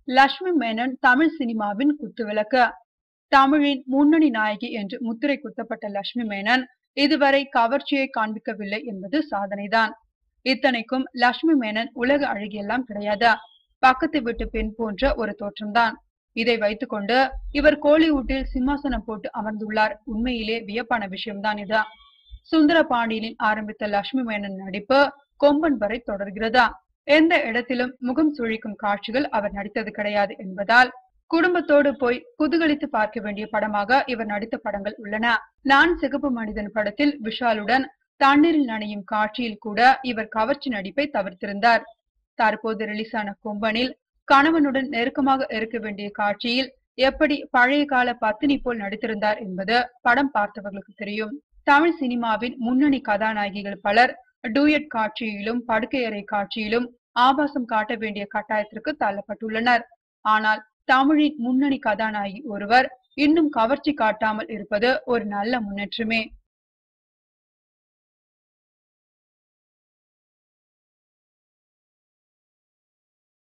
லட்சுமி மேனன் தமிழ் சினிமாவின் குத்துவிளக்கு தமிழின் முன்னணி நாயகி என்று முத்திரை குத்தப்பட்ட லட்சுமி மேனன் இதுவரை கவர்ச்சியை காண்பிக்கவில்லை என்பது சாதனைதான் இத்தனைக்கும் லட்சுமி மேனன் உலக அழகியெல்லாம் கிடையாது பக்கத்து வீட்டு பெண் போன்ற ஒரு தோற்றம்தான் இதை வைத்துக்கொண்டு இவர் கோலிவுட்டில் சிம்மாசனம் போட்டு அமர்ந்துள்ளார் உண்மையிலே வியப்பான விஷயம்தான் இது சுந்தர பாண்டியனில் ஆரம்பித்த லட்சுமி மேனன் நடிப்பு கொம்பன் வரை தொடர்கிறதா எந்த இடத்திலும் முகம் சுழிக்கும் காட்சிகள் அவர் நடித்தது கிடையாது என்பதால் குடும்பத்தோடு போய் குதூகலித்து பார்க்க வேண்டிய படமாக இவர் நடித்த படங்கள் உள்ளன நான் சிகப்பு மனிதன் படத்தில் விஷாலுடன் தண்ணீரில் நனையும் காட்சியில் கூட இவர் கவர்ச்சி நடிப்பை தவிர்த்திருந்தார் தற்போது ரிலீஸ் ஆன கொம்பனில் கணவனுடன் நெருக்கமாக இருக்க வேண்டிய காட்சியில் எப்படி பழைய கால பத்தினி போல் நடித்திருந்தார் என்பது படம் பார்த்தவர்களுக்கு தெரியும் தமிழ் சினிமாவின் முன்னணி கதாநாயகிகள் பலர் டூயட் காட்சியிலும் படுக்கையறை காட்சியிலும் ஆபாசம் காட்ட வேண்டிய கட்டாயத்திற்கு தள்ளப்பட்டுள்ளனர் ஆனால் தமிழின் முன்னணி கதாநாயகி ஒருவர் இன்னும் கவர்ச்சி காட்டாமல் இருப்பது ஒரு நல்ல முன்னேற்றமே